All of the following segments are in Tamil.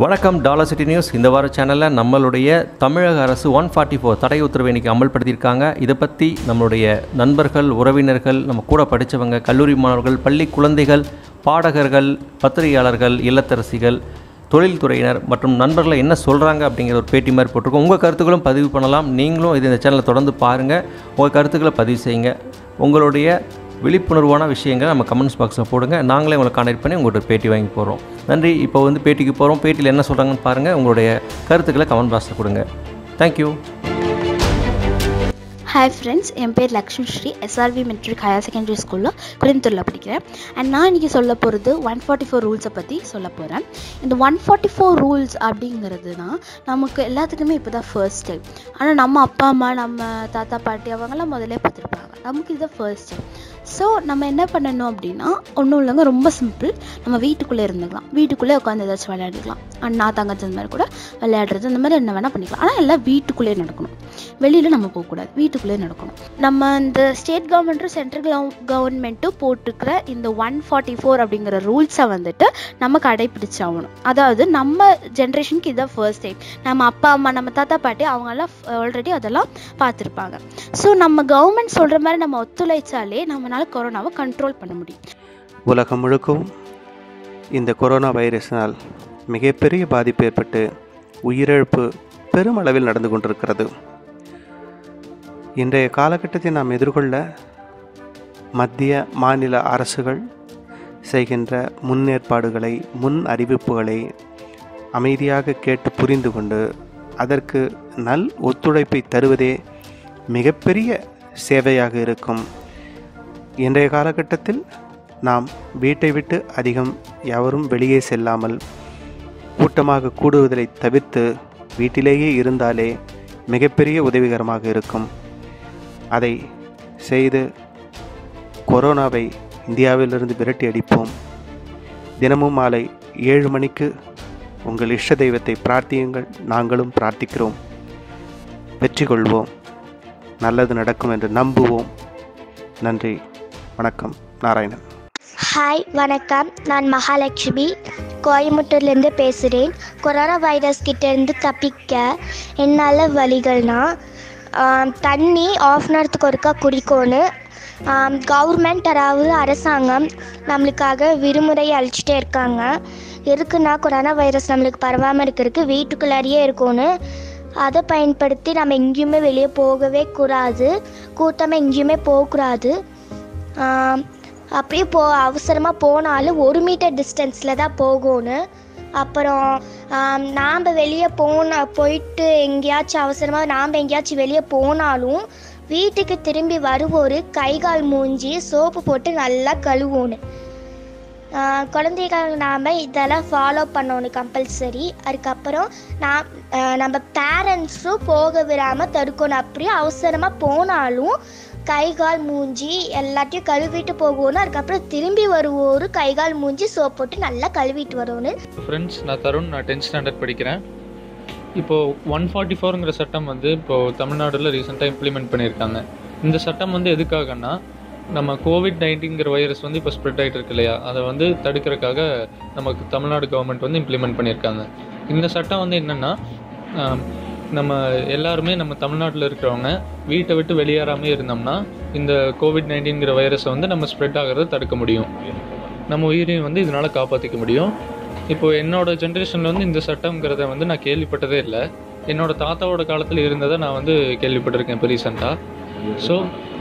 வணக்கம் டாலர் சிட்டி நியூஸ் இந்த வார சேனலில் நம்மளுடைய தமிழக அரசு ஒன் ஃபார்ட்டி ஃபோர் தடை உத்தரவை இன்னைக்கு அமல்படுத்தியிருக்காங்க இதை பற்றி நம்மளுடைய நண்பர்கள் உறவினர்கள் நம்ம கூட படித்தவங்க கல்லூரி மாணவர்கள் பள்ளி குழந்தைகள் பாடகர்கள் பத்திரிகையாளர்கள் இல்லத்தரசிகள் தொழில்துறையினர் மற்றும் நண்பர்களை என்ன சொல்கிறாங்க அப்படிங்கிற ஒரு பேட்டி மாதிரி போட்டிருக்கோம் உங்கள் கருத்துக்களும் பதிவு பண்ணலாம் நீங்களும் இது இந்த சேனலை தொடர்ந்து பாருங்கள் உங்கள் கருத்துக்களை பதிவு செய்யுங்க உங்களுடைய விழிப்புணர்வான விஷயங்களை நம்ம கமெண்ட்ஸ் பாக்ஸில் போடுங்க நாங்களே உங்களை கான்டாக்ட் பண்ணி உங்கள்கிட்ட பேட்டி வாங்கி போகிறோம் நன்றி இப்போ வந்து பேட்டிக்கு போகிறோம் பேட்டியில் என்ன சொல்கிறாங்கன்னு பாருங்கள் உங்களுடைய கருத்துக்களை கமெண்ட் பாக்ஸில் கொடுங்க தேங்க்யூ ஹாய் ஃப்ரெண்ட்ஸ் என் பேர் Lakshmi Sri S R V matric higher secondary ஸ்கூலில் குளித்தூரில் படிக்கிறேன் அண்ட் நான் இன்றைக்கி சொல்ல போகிறது ஒன் ஃபார்ட்டி ஃபோர் ரூல்ஸை பற்றி சொல்ல போகிறேன் இந்த ஒன் ஃபார்ட்டி ஃபோர் ரூல்ஸ் அப்படிங்கிறதுனா நமக்கு எல்லாத்துக்குமே இப்போ தான் ஃபர்ஸ்ட் டைம் ஆனால் நம்ம அப்பா அம்மா நம்ம தாத்தா பாட்டி அவங்கெல்லாம் முதல்ல பார்த்துருப்பாங்க நமக்கு இதுதான் ஃபர்ஸ்ட் டைம் ஸோ நம்ம என்ன பண்ணணும் அப்படின்னா ஒன்றும் இல்லைங்க ரொம்ப சிம்பிள் நம்ம வீட்டுக்குள்ளே இருந்துக்கலாம் வீட்டுக்குள்ளே உட்காந்து ஏதாச்சும் விளையாடிக்கலாம் அண்ணா தங்கச்சி இந்த மாதிரி கூட விளையாடுறது இந்த மாதிரி என்ன வேணால் பண்ணிக்கலாம் ஆனால் எல்லாம் வீட்டுக்குள்ளே நடக்கணும் வெளியில் நம்ம போகக்கூடாது வீட்டுக்குள்ளே நடக்கணும் நம்ம இந்த ஸ்டேட் கவர்மெண்ட்டும் சென்ட்ரல் கவர்மெண்ட்டும் போட்டிருக்கிற இந்த ஒன் ஃபார்ட்டி ஃபோர் அப்படிங்கிற ரூல்ஸை வந்துட்டு நம்ம கடைப்பிடிச்சாகணும் அதாவது நம்ம ஜென்ரேஷனுக்கு இதுதான் ஃபர்ஸ்ட் டைம் நம்ம அப்பா அம்மா நம்ம தாத்தா பாட்டி அவங்கெல்லாம் ஆல்ரெடி அதெல்லாம் பார்த்துருப்பாங்க ஸோ நம்ம கவர்மெண்ட் சொல்கிற மாதிரி நம்ம ஒத்துழைச்சாலே நம்மளால கொரோனாவை கண்ட்ரோல் பண்ண முடியும் உலகம் முழுக்கவும் இந்த கொரோனா வைரஸினால் மிகப்பெரிய பாதிப்பு ஏற்பட்டு உயிரிழப்பு பெருமளவில் நடந்து கொண்டிருக்கிறது இன்றைய காலகட்டத்தை நாம் எதிர்கொள்ள மத்திய மாநில அரசுகள் செய்கின்ற முன்னேற்பாடுகளை முன் அறிவிப்புகளை அமைதியாக கேட்டு புரிந்து கொண்டு அதற்கு நல் ஒத்துழைப்பை தருவதே மிகப்பெரிய சேவையாக இருக்கும் இன்றைய காலகட்டத்தில் நாம் வீட்டை விட்டு அதிகம் எவரும் வெளியே செல்லாமல் கூட்டமாக கூடுவதை தவிர்த்து வீட்டிலேயே இருந்தாலே மிகப்பெரிய உதவிகரமாக இருக்கும் அதை செய்து கொரோனாவை இந்தியாவிலிருந்து விரட்டி அடிப்போம் தினமும் மாலை ஏழு மணிக்கு உங்கள் இஷ்ட தெய்வத்தை பிரார்த்தியுங்கள் நாங்களும் பிரார்த்திக்கிறோம் வெற்றி கொள்வோம் நல்லது நடக்கும் என்று நம்புவோம் நன்றி வணக்கம் நாராயணன் ஹாய் வணக்கம் நான் மகாலட்சுமி கோயம்புத்தூர்லேருந்து பேசுகிறேன் கொரோனா வைரஸ் கிட்டேருந்து தப்பிக்க என்னால் வழிகள்னா ஆம், தண்ணி ஆஃப் அன் ஹவர்த்துக்கு ஒருக்கா குடிக்கணும் கவர்மெண்ட் அதாவது அரசாங்கம் நம்மளுக்காக விடுமுறை அழிச்சிட்டே இருக்காங்க எதுக்குன்னா கொரோனா வைரஸ் நம்மளுக்கு பரவாமல் இருக்கிறதுக்கு வீட்டுக்குள்ளாரியே இருக்கணும் அதை பயன்படுத்தி நம்ம எங்கேயுமே வெளியே போகவே கூடாது கூட்டமாக எங்கேயுமே போகக்கூடாது ஆம், அப்படியே போ அவசரமாக போனாலும் ஒரு மீட்டர் டிஸ்டன்ஸில் தான் போகணும் அப்புறம் நாம் வெளியே போன போயிட்டு எங்கேயாச்சும் அவசரமாக நாம் எங்கேயாச்சும் வெளியே போனாலும் வீட்டுக்கு திரும்பி வருவோர் கை கால் மூஞ்சி சோப்பு போட்டு நல்லா கழுவணும் ஆஹ் குழந்தைகள் நாம் இதெல்லாம் ஃபாலோ பண்ணணும் கம்பல்சரி அதுக்கப்புறம் நான் ஆஹ் நம்ம பேரண்ட்ஸும் போக விடாமல் தடுக்கணும் அப்படியே அவசரமாக போனாலும் கை கால் மூஞ்சி எல்லாத்தையும் கழுவிட்டு போகணும் அதுக்கப்புறம் திரும்பி வருவோரு கை கால் மூஞ்சி சோப் போட்டு நல்லா கழுவிட்டு வரணும் ஃப்ரெண்ட்ஸ் நான் தருண் நான் டென்த் ஸ்டாண்டர்ட் படிக்கிறேன் இப்போது ஒன் ஃபார்ட்டி ஃபோருங்கிற சட்டம் வந்து இப்போது தமிழ்நாடுல ரீசெண்டாக இம்ப்ளிமெண்ட் பண்ணியிருக்காங்க இந்த சட்டம் வந்து எதுக்காகன்னா நம்ம கோவிட் நைன்டீன்கிற வைரஸ் வந்து இப்போ ஸ்ப்ரெட் ஆகிட்டு இருக்கு இல்லையா அதை வந்து தடுக்கிறதுக்காக நமக்கு தமிழ்நாடு கவர்மெண்ட் வந்து இம்ப்ளிமெண்ட் பண்ணியிருக்காங்க இந்த சட்டம் வந்து என்னென்னா நம்ம எல்லாருமே நம்ம தமிழ்நாட்டில் இருக்கிறவங்க வீட்டை விட்டு வெளியேறாமே இருந்தோம்னா இந்த கோவிட் நைன்டீன்கிற வைரஸை வந்து நம்ம ஸ்ப்ரெட் ஆகிறத தடுக்க முடியும் நம்ம உயிரையும் வந்து இதனால் காப்பாற்றிக்க முடியும் இப்போ என்னோட ஜென்ரேஷனில் வந்து இந்த சட்டம்ங்கிறத வந்து நான் கேள்விப்பட்டதே இல்லை என்னோட தாத்தாவோட காலத்தில் இருந்ததை நான் வந்து கேள்விப்பட்டிருக்கேன் இப்போ ரீசெண்டாக ஸோ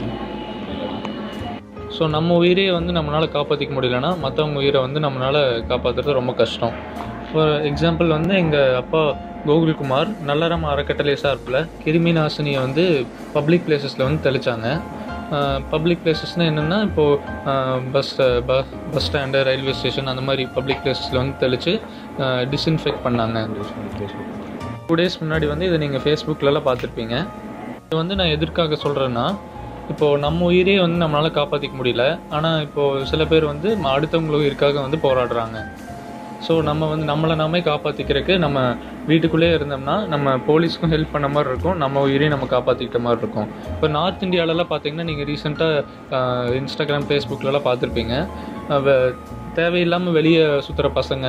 ஸோ நம்ம உயிரையே வந்து நம்மளால் காப்பாற்றிக்க முடியலன்னா மற்றவங்க உயிரை வந்து நம்மளால் காப்பாற்றுறது ரொம்ப கஷ்டம் ஃபார் எக்ஸாம்பிள் வந்து எங்கள் அப்பா கோகுல்குமார் நல்லறம் அறக்கட்டளை சார்பில் கிருமி நாசினியை வந்து பப்ளிக் பிளேசஸில் வந்து தெளித்தாங்க பப்ளிக் பிளேசஸ்னால் என்னென்னா இப்போது bus bus stand railway station அந்த மாதிரி பப்ளிக் பிளேசஸில் வந்து தெளித்து டிஸ்இன்ஃபெக்ட் பண்ணாங்க டூ டேஸ் முன்னாடி வந்து இதை நீங்கள் ஃபேஸ்புக்கிலலாம் பார்த்துருப்பீங்க இது வந்து நான் எதற்காக சொல்கிறேன்னா இப்போது நம்ம உயிரே வந்து நம்மளால் காப்பாற்றிக்க முடியல ஆனால் இப்போது சில பேர் வந்து அடுத்தவங்க உயிருக்காக வந்து போராடுறாங்க ஸோ நம்ம வந்து நம்மளை நாமே காப்பாற்றிக்கிறதுக்கு நம்ம வீட்டுக்குள்ளேயே இருந்தோம்னா நம்ம போலீஸ்க்கும் ஹெல்ப் பண்ண மாதிரி இருக்கும் நம்ம உயிரையும் நம்ம காப்பாற்றிக்கிட்ட மாதிரி இருக்கும் இப்போ நார்த் இந்தியாவிலலாம் பார்த்தீங்கன்னா நீங்கள் ரீசெண்டாக இன்ஸ்டாகிராம் ஃபேஸ்புக்கிலலாம் பார்த்துருப்பீங்க அவ- தேவையில்லாமல் வெளியே சுற்றுற பசங்க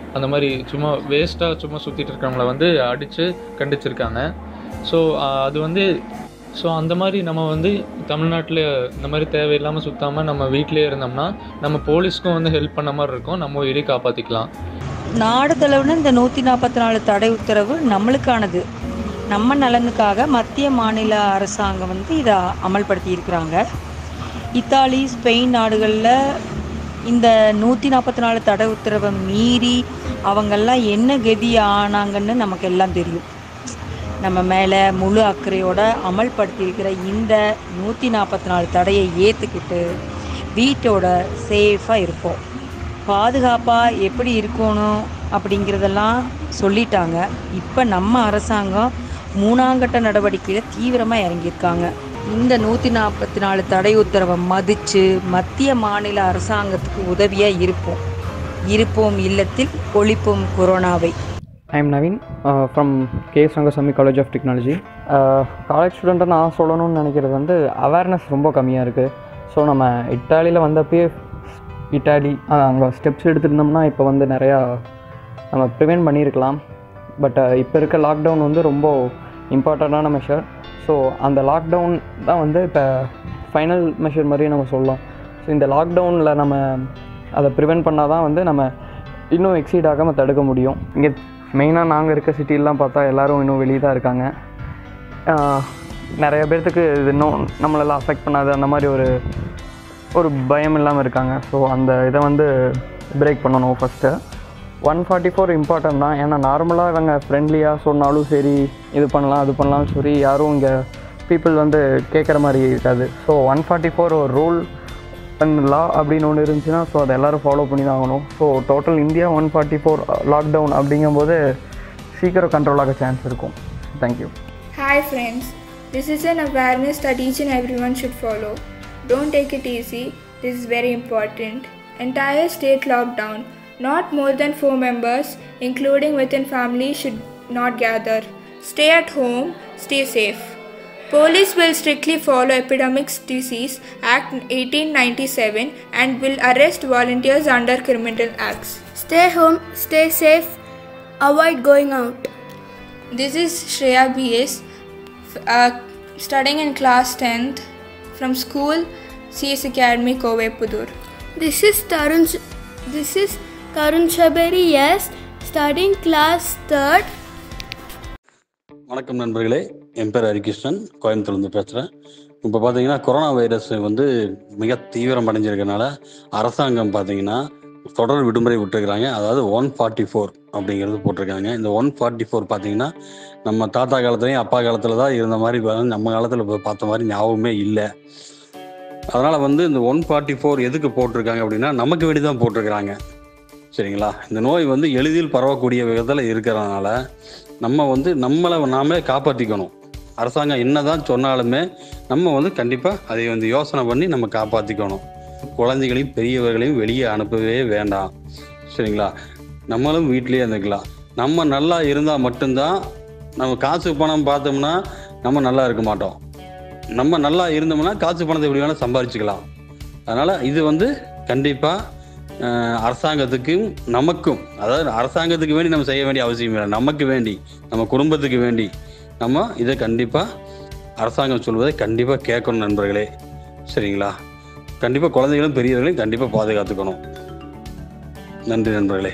அந்த மாதிரி சும்மா வேஸ்ட்டாக சும்மா சுற்றிட்டு இருக்கிறவங்கள வந்து அடித்து கண்டிச்சிருக்காங்க ஸோ அது வந்து ஸோ அந்த மாதிரி நம்ம வந்து தமிழ்நாட்டில் இந்த மாதிரி தேவையில்லாமல் சுத்தாமல் நம்ம வீட்டிலே இருந்தோம்னா நம்ம போலீஸ்க்கும் வந்து ஹெல்ப் பண்ண மாதிரி இருக்கும் நம்ம உயிரை காப்பாற்றிக்கலாம் நாடு தழுவின இந்த நூற்றி நாற்பத்தி நாலு தடை உத்தரவு நம்மளுக்கானது நம்ம நலனுக்காக மத்திய மாநில அரசாங்கம் வந்து இதை அமல்படுத்தி இருக்கிறாங்க இத்தாலி ஸ்பெயின் நாடுகளில் இந்த நூற்றி நாற்பத்தி நாலு தடை உத்தரவை மீறி அவங்கெல்லாம் என்ன கதி ஆனாங்கன்னு நமக்கு எல்லாம் தெரியும் நம்ம மேலே முழு அக்கறையோட அமல்படுத்தியிருக்கிற இந்த நூற்றி நாற்பத்தி நாலு தடையை ஏற்றுக்கிட்டு வீட்டோட சேஃபாக இருப்போம் பாதுகாப்பாக எப்படி இருக்கணும் அப்படிங்கிறதெல்லாம் சொல்லிட்டாங்க இப்போ நம்ம அரசாங்கம் மூணாங்கட்ட நடவடிக்கையில் தீவிரமாக இறங்கியிருக்காங்க இந்த நூற்றி நாற்பத்தி நாலு தடை உத்தரவை மதித்து மத்திய மாநில அரசாங்கத்துக்கு உதவியாக இருப்போம் இருப்போம் இல்லத்தில் ஒழிப்போம் கொரோனாவை I am Naveen from K Rangasamy college of technology college ஸ்டூடெண்ட்டாக நான் சொல்லணும்னு நினைக்கிறது வந்து அவேர்னஸ் ரொம்ப கம்மியாக இருக்குது ஸோ நம்ம இட்டாலியில் வந்தப்பயே இட்டாலி அங்கே ஸ்டெப்ஸ் எடுத்துருந்தோம்னா இப்போ வந்து நிறையா நம்ம ப்ரிவெண்ட் பண்ணியிருக்கலாம் பட் இப்போ இருக்க லாக்டவுன் வந்து ரொம்ப இம்பார்ட்டண்ட்டான மெஷர் ஸோ அந்த லாக்டவுன் தான் வந்து இப்போ ஃபைனல் மெஷர் மாதிரியே நம்ம சொல்லலாம் ஸோ இந்த லாக்டவுனில் நம்ம அதை ப்ரிவெண்ட் பண்ணால் தான் வந்து நம்ம இன்னும் எக்ஸீட் ஆகாமல் தடுக்க முடியும் இங்கே மெயினாக நாங்கள் இருக்க சிட்டிலலாம் பார்த்தா எல்லோரும் இன்னும் வெளியே தான் இருக்காங்க ஆஹ் நிறைய பேர்த்துக்கு இது இன்னும் நம்மளெல்லாம் அஃபெக்ட் பண்ணாது அந்த மாதிரி ஒரு ஒரு பயம் இல்லாமல் இருக்காங்க ஸோ அந்த இதை வந்து பிரேக் பண்ணணும் first one forty four important தான் ஏன்னா நார்மலாக இவங்க ஃப்ரெண்ட்லியாக சொன்னாலும் சரி இது பண்ணலாம் அது பண்ணலாம் சரி யாரும் இங்கே பீப்புள் வந்து கேட்குற மாதிரி இருக்காது ஸோ ஒன் ஃபார்ட்டி ஃபோர் ஒரு ரூல் அண்ட் லா அப்படின்னு ஒன்று இருந்துச்சுன்னா ஸோ அதை எல்லோரும் ஃபாலோ பண்ணி தான் ஆகணும் so total India one forty four lockdown அப்படிங்கும்போது சீக்கிரம் கண்ட்ரோல் ஆக சான்ஸ் இருக்கும் thank you Hi friends, this is an awareness that each and everyone should follow. Don't take it easy, this is very important. Entire state lockdown. Not more than 4 members, including within family, should not gather. Stay at home, stay safe. Police will strictly follow Epidemics Disease Act 1897 and will arrest volunteers under criminal acts. Stay home, stay safe, avoid going out. This is Shreya BS, f- uh, studying in class 10th from school CS Academy Kove Pudur. This is Tarun. This is Tarun Shaberi. Yes, studying class third. வணக்கம் நண்பர்களே என் பேர் ஹரிகிருஷ்ணன் கோயம்புத்தூர்லேருந்து பேசுகிறேன் இப்போ பார்த்தீங்கன்னா கொரோனா வைரஸ் வந்து மிக தீவிரம் அடைஞ்சிருக்கனால அரசாங்கம் பார்த்தீங்கன்னா தொடர் விடுமுறை விட்டுருக்குறாங்க அதாவது ஒன் ஃபார்ட்டி ஃபோர் அப்படிங்கிறது போட்டிருக்காங்க இந்த ஒன் ஃபார்ட்டி ஃபோர் பார்த்தீங்கன்னா நம்ம தாத்தா காலத்துலையும் அப்பா காலத்தில் தான் இருந்த மாதிரி பா- நம்ம காலத்தில் பார்த்த மாதிரி ஞாபகமே இல்லை அதனால் வந்து இந்த ஒன் ஃபார்ட்டி ஃபோர் எதுக்கு போட்டிருக்காங்க அப்படின்னா நமக்கு வேண்டி தான் போட்டிருக்கிறாங்க சரிங்களா இந்த நோய் வந்து எளிதில் பரவக்கூடிய விதத்தில் இருக்கிறதுனால நம்ம வந்து நம்மளை நாமே காப்பாற்றிக்கணும் அரசாங்கம் என்னதான் சொன்னாலுமே நம்ம வந்து கண்டிப்பாக அதை வந்து யோசனை பண்ணி நம்ம காப்பாற்றிக்கணும் குழந்தைகளையும் பெரியவர்களையும் வெளியே அனுப்பவே வேண்டாம் சரிங்களா நம்மளும் வீட்டிலேயே இருந்துக்கலாம் நம்ம நல்லா இருந்தால் மட்டும்தான் நம்ம காசு பணம் பார்த்தோம்னா நம்ம நல்லா இருக்க மாட்டோம் நம்ம நல்லா இருந்தோம்னா காசு பணத்தை எப்படி வேணால் சம்பாரிச்சுக்கலாம் அதனால் இது வந்து கண்டிப்பாக அரசாங்கத்துக்கும் நமக்கும் அதாவது அரசாங்கத்துக்கு வேண்டி நம்ம செய்ய வேண்டிய அவசியம் இல்லை நமக்கு வேண்டி நம்ம குடும்பத்துக்கு வேண்டி நம்ம இதை கண்டிப்பாக அரசாங்கம் சொல்வதை கண்டிப்பாக கேட்கணும் நண்பர்களே சரிங்களா கண்டிப்பாக குழந்தைகளும் பெரியவர்களையும் கண்டிப்பாக பாதுகாத்துக்கணும் நன்றி நண்பர்களே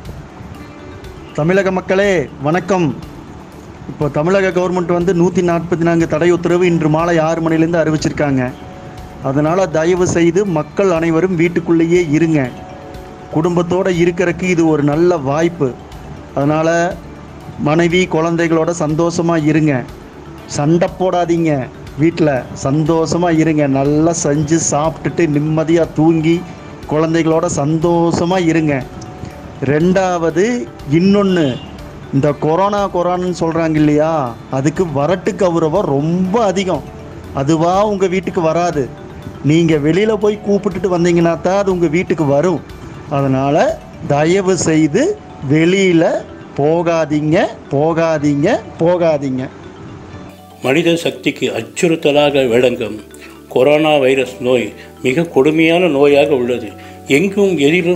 தமிழக மக்களே வணக்கம் இப்போ தமிழக கவர்மெண்ட் வந்து நூற்றி நாற்பத்தி நான்கு தடை உத்தரவு இன்று மாலை ஆறு மணிலேருந்து அறிவிச்சிருக்காங்க அதனால் தயவு செய்து மக்கள் அனைவரும் வீட்டுக்குள்ளேயே இருங்க குடும்பத்தோடு இருக்கிறதுக்கு இது ஒரு நல்ல வாய்ப்பு அதனால் மனைவி குழந்தைகளோட சந்தோஷமாக இருங்க சண்டை போடாதீங்க வீட்டில் சந்தோஷமாக இருங்க நல்லா செஞ்சு சாப்பிட்டுட்டு நிம்மதியாக தூங்கி குழந்தைகளோட சந்தோஷமாக இருங்க ரெண்டாவது இன்னொன்று இந்த கொரோனா கொரோனான்னு சொல்கிறாங்க இல்லையா அதுக்கு வரட்டு கௌரவம் ரொம்ப அதிகம் அதுவா உங்கள் வீட்டுக்கு வராது நீங்கள் வெளியில் போய் கூப்பிட்டுட்டு வந்தீங்கன்னா தான் அது உங்கள் வீட்டுக்கு வரும் அதனால் தயவு செய்து வெளியில் போகாதீங்க போகாதீங்க போகாதீங்க மனித சக்திக்கு அச்சுறுத்தலாக விளங்கும் கொரோனா வைரஸ் நோய் மிக கொடுமையான நோயாக உள்ளது எங்கும் எதிலும்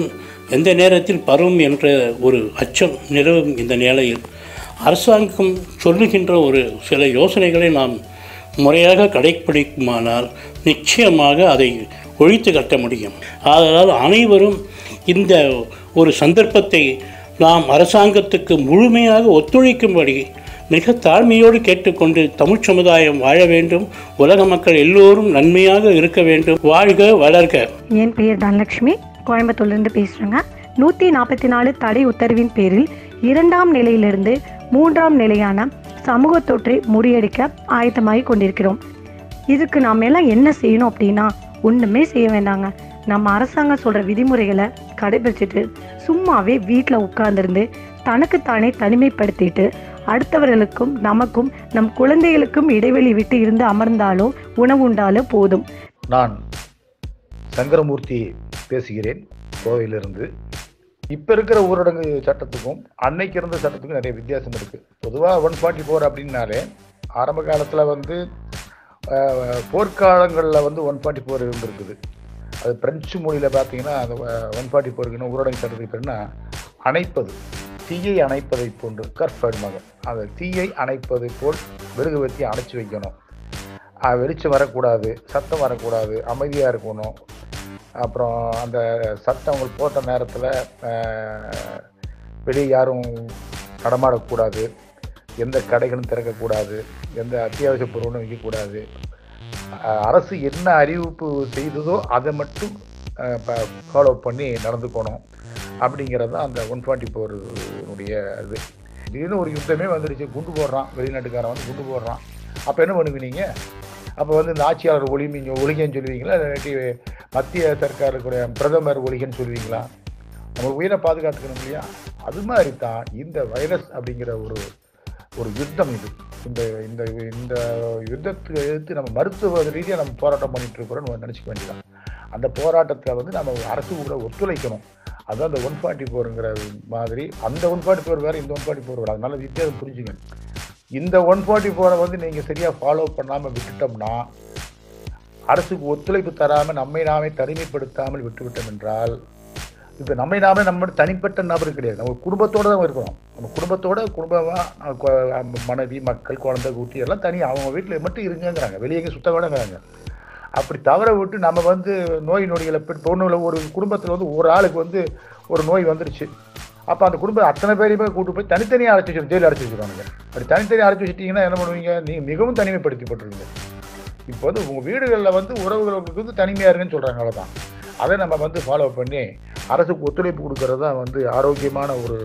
எந்த நேரத்தில் பரவும் என்ற ஒரு அச்சம் நிலவும் இந்த நிலையில் அரசாங்கம் சொல்லுகின்ற ஒரு சில யோசனைகளை நாம் முறையாக கடைப்பிடிக்குமானால் நிச்சயமாக அதை ஒழித்து கட்ட முடியும் ஆதலால் அனைவரும் இந்த ஒரு சந்தர்ப்பத்தை நாம் அரசாங்கத்துக்கு முழுமையாக ஒத்துழைக்கும்படி மிக தாழ்மையோடு கேட்டுக்கொண்டு தமிழ் சமுதாயம் வாழ வேண்டும் உலக மக்கள் எல்லோரும் நன்மையாக இருக்க வேண்டும் வாழ்க வளர்க என் பெயர் தனலட்சுமி கோயம்புத்தூர்லேருந்து பேசுகிறேங்க நூற்றி நாற்பத்தி நாலு தடை உத்தரவின் பேரில் இரண்டாம் நிலையிலிருந்து மூன்றாம் நிலையான சமூக தொற்றை முறியடிக்க ஆயத்தமாகி கொண்டிருக்கிறோம் இதுக்கு நாம் எல்லாம் என்ன செய்யணும் அப்படின்னா ஒன்றுமே செய்ய வேண்டாங்க நம்ம அரசாங்கம் சொல்கிற விதிமுறைகளை கடைபிடிச்சிட்டு சும்மாவே வீட்டில் உட்கார்ந்துருந்து தனக்குத்தானே தனிமைப்படுத்திட்டு அடுத்தவர்களுக்கும் நமக்கும் நம் குழந்தைகளுக்கும் இடைவெளி விட்டு இருந்து அமர்ந்தாலோ உணவு உண்டாலோ போதும் நான் சங்கரமூர்த்தி பேசுகிறேன் கோவையிலிருந்து இப்போ இருக்கிற ஊரடங்கு சட்டத்துக்கும் அன்னைக்கு இருந்த சட்டத்துக்கும் நிறைய வித்தியாசம் இருக்குது பொதுவாக ஒன் ஃபார்ட்டி ஃபோர் அப்படின்னாலே ஆரம்ப காலத்தில் வந்து அஹ், போர்க்காலங்களில் வந்து ஒன் ஃபார்ட்டி ஃபோர் இருந்திருக்குது அது பிரெஞ்சு மொழியில் பார்த்தீங்கன்னா அந்த ஒன் ஃபார்ட்டி ஃபோருக்கு ஊரடங்கு சட்டத்துக்கு பேருன்னா அணைப்பது தீயை அணைப்பதை போன்று கற்படுமாங்க அந்த தீயை அணைப்பதை போல் மெழுகுவர்த்தி அணைச்சி வைக்கணும் அஹ், வெளிச்சம் வரக்கூடாது சத்தம் வரக்கூடாது அமைதியாக இருக்கணும் அப்புறம் அந்த சத்தம் அவங்க போட்ட நேரத்தில் வெளியே யாரும் நடமாடக்கூடாது எந்த கடைகளும் திறக்கக்கூடாது எந்த அத்தியாவசிய பொருளும் விற்கக்கூடாது அஹ், அரசு என்ன அறிவிப்பு செய்ததோ அதை மட்டும் ஃபாலோ பண்ணி நடந்துக்கணும் அப்படிங்கிறது தான் அந்த ஒன் ஃபார்ட்டி ஃபோருடைய இது திடீர்னு ஒரு யுத்தமே வந்துடுச்சு குண்டு போடுறான் வெளிநாட்டுக்காரன் வந்து குண்டு போடுறான் அப்போ என்ன பண்ணுவீங்க அப்போ வந்து இந்த ஆட்சியாளர் ஒளிமிங்க ஒளிகன்னு சொல்லுவீங்களா இல்லாட்டி மத்திய சர்க்காருக்குடைய பிரதமர் ஒளிகன்னு சொல்லுவீங்களா நம்ம உயிரை பாதுகாத்துக்கணும் இல்லையா அது மாதிரி தான் இந்த வைரஸ் அப்படிங்கிற ஒரு ஒரு யுத்தம் இது இந்த இந்த இந்த யுத்தத்தை எதிர்த்து நம்ம மருத்துவ ரீதியாக நம்ம போராட்டம் பண்ணிட்டு இருக்கிறோம்னு நம்ம நினச்சிக்க வேண்டியதான் அந்த போராட்டத்தை வந்து நம்ம அரசு கூட ஒத்துழைக்கணும் அதுதான் அந்த ஒன் ஃபார்ட்டி ஃபோருங்கிற மாதிரி அந்த ஒன் ஃபார்ட்டி ஃபோர் வேறு இந்த ஒன் ஃபார்ட்டி ஃபோர் வேறு அதனால வித்தியாசம் புரிஞ்சுங்க இந்த ஒன் ஃபார்ட்டி ஃபோரை வந்து நீங்கள் சரியாக ஃபாலோ பண்ணாமல் விட்டுட்டோம்னா அரசுக்கு ஒத்துழைப்பு தராமல் நம்மை நாமே தனிமைப்படுத்தாமல் விட்டுவிட்டோம் என்றால் இப்போ நம்மை நாமே நம்ம தனிப்பட்ட நபர் கிடையாது நம்ம குடும்பத்தோடு தான் இருக்கிறோம் நம்ம குடும்பத்தோட குடும்பமாக மனைவி மக்கள் குழந்தை குட்டி எல்லாம் தனி அவங்க வீட்டில் மட்டும் இருங்கங்கிறாங்க வெளியே எங்கே சுத்த விடங்கிறாங்க அப்படி தவற விட்டு நம்ம வந்து நோய் நொடிகளை பொண்ணுல ஒரு குடும்பத்தில் வந்து ஒரு ஆளுக்கு வந்து ஒரு நோய் வந்துருச்சு அப்போ அந்த குடும்பம் அத்தனை பேரையுமே கூட்டு போய் தனித்தனியாக அழைச்சி வச்சிடும் ஜெயிலில் அடைச்சி வச்சிருவாங்க அப்படி தனித்தனியாக அழைச்சி வச்சிட்டிங்கன்னா என்ன பண்ணுவீங்க நீங்கள் மிகவும் தனிமைப்படுத்தப்பட்டிருக்கீங்க இப்போ வந்து உங்கள் வீடுகளில் வந்து உறவுகளுக்கு வந்து தனிமையாக இருங்கன்னு சொல்கிறாங்க அவ்வளோதான் அதை நம்ம வந்து ஃபாலோ பண்ணி அரசுக்கு ஒத்துழைப்பு கொடுக்கறது தான் வந்து ஆரோக்கியமான ஒரு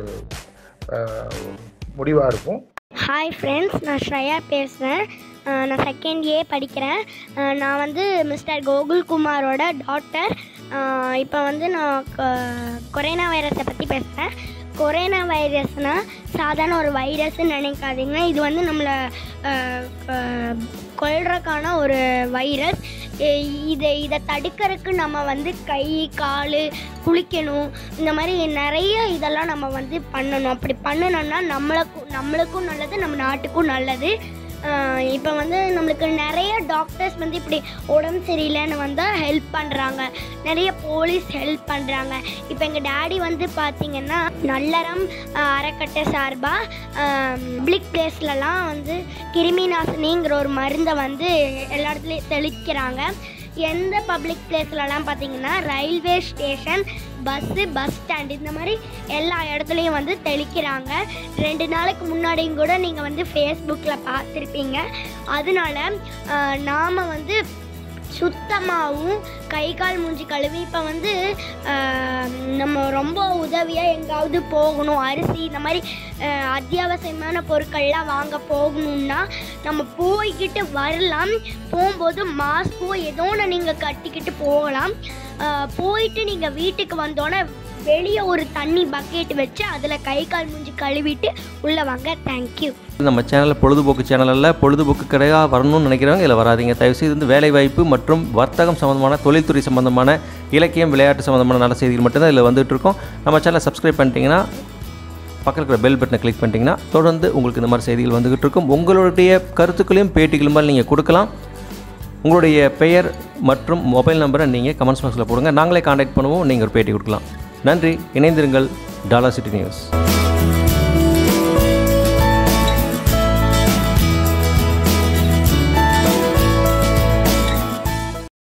முடிவாக இருக்கும் ஹாய் ஃப்ரெண்ட்ஸ் நான் ஸ்ரேயா பேசுகிறேன் நான் செகண்ட் ஏ படிக்கிறேன் அஹ் நான் வந்து மிஸ்டர் கோகுல்குமாரோட டாக்டர் இப்போ வந்து நான் கொ- கொரோனா வைரஸை பற்றி பேசுகிறேன் கொரோனா வைரஸ்னால் சாதாரண ஒரு வைரஸ்ன்னு நினைக்காதீங்க இது வந்து நம்மளை அஹ், அஹ், கொல்றதுக்கான ஒரு வைரஸ் இதை இதை தடுக்கிறதுக்கு நம்ம வந்து கை கால் குளிக்கணும் இந்த மாதிரி நிறைய இதெல்லாம் நம்ம வந்து பண்ணணும் அப்படி பண்ணணும்னா நம்மளுக்கும் நம்மளுக்கும் நல்லது நம்ம நாட்டுக்கும் நல்லது இப்போ வந்து நம்மளுக்கு நிறைய டாக்டர்ஸ் வந்து இப்படி உடம்பு சரியில்லைன்னு வந்தால் ஹெல்ப் பண்ணுறாங்க நிறைய போலீஸ் ஹெல்ப் பண்ணுறாங்க இப்போ எங்கள் டேடி வந்து பார்த்தீங்கன்னா நல்லறம் ஆஹ், அறக்கட்டளை சார்பாக பப்ளிக் பிளேஸ்லலாம் வந்து கிருமி நாசினிங்கிற ஒரு மருந்தை வந்து எல்லா இடத்துலையும் தெளிக்கிறாங்க எந்த பப்ளிக் பிளேஸ்லலாம் பார்த்தீங்கன்னா railway station bus bus stand இந்த மாதிரி எல்லா இடத்துலையும் வந்து தெளிக்கிறாங்க ரெண்டு நாளைக்கு முன்னாடியும் கூட நீங்கள் வந்து ஃபேஸ்புக்கில் பார்த்துருப்பீங்க அதனால நாம் வந்து சுத்தமாகவும் கை கால் மூஞ்சி கழுவி இப்போ வந்து ஆஹ், நம்ம ரொம்ப உதவியாக எங்காவது போகணும் அரிசி இந்த மாதிரி ஆஹ், அத்தியாவசியமான பொருட்கள்லாம் வாங்க போகணும்னா நம்ம போய்கிட்டு வரலாம் போகும்போது மாஸ்க்கோ ஏதோ ஒன்று நீங்கள் கட்டிக்கிட்டு போகலாம் ஆஹ், போயிட்டு நீங்கள் வீட்டுக்கு வந்தோன்னே வெளியே ஒரு தண்ணி பக்கெட் வச்சு அதில் கை கால் மூஞ்சி கழுவிட்டு உள்ளே வாங்க தேங்க்யூ நம்ம சேனலில் பொழுதுபோக்கு சேனலில் பொழுதுபோக்கு கடையாக வரணும்னு நினைக்கிறவங்க இதில் வராதீங்க தயவுசெய்து வந்து வேலைவாய்ப்பு மற்றும் வர்த்தகம் சம்மந்தமான தொழில்துறை சம்மந்தமான இலக்கியம் விளையாட்டு சம்மந்தமான நல்ல செய்திகள் மட்டும்தான் இதில் வந்துட்டு இருக்கோம் நம்ம சேனலை சப்ஸ்கிரைப் பண்ணிட்டீங்கன்னா பக்கத்தில் இருக்கிற பெல் பட்டனை கிளிக் பண்ணிட்டீங்கன்னா தொடர்ந்து உங்களுக்கு இந்த மாதிரி செய்திகள் வந்துகிட்டு இருக்கும் உங்களுடைய கருத்துக்களையும் பேட்டிகளும் நீங்கள் கொடுக்கலாம் உங்களுடைய பெயர் மற்றும் மொபைல் நம்பரை நீங்கள் கமெண்ட்ஸ் பாக்ஸில் போடுங்க நாங்களே காண்டாக்ட் பண்ணுவோம் நீங்கள் ஒரு பேட்டி கொடுக்கலாம் நன்றி இணைந்திருங்கள் டாலா சிட்டி நியூஸ்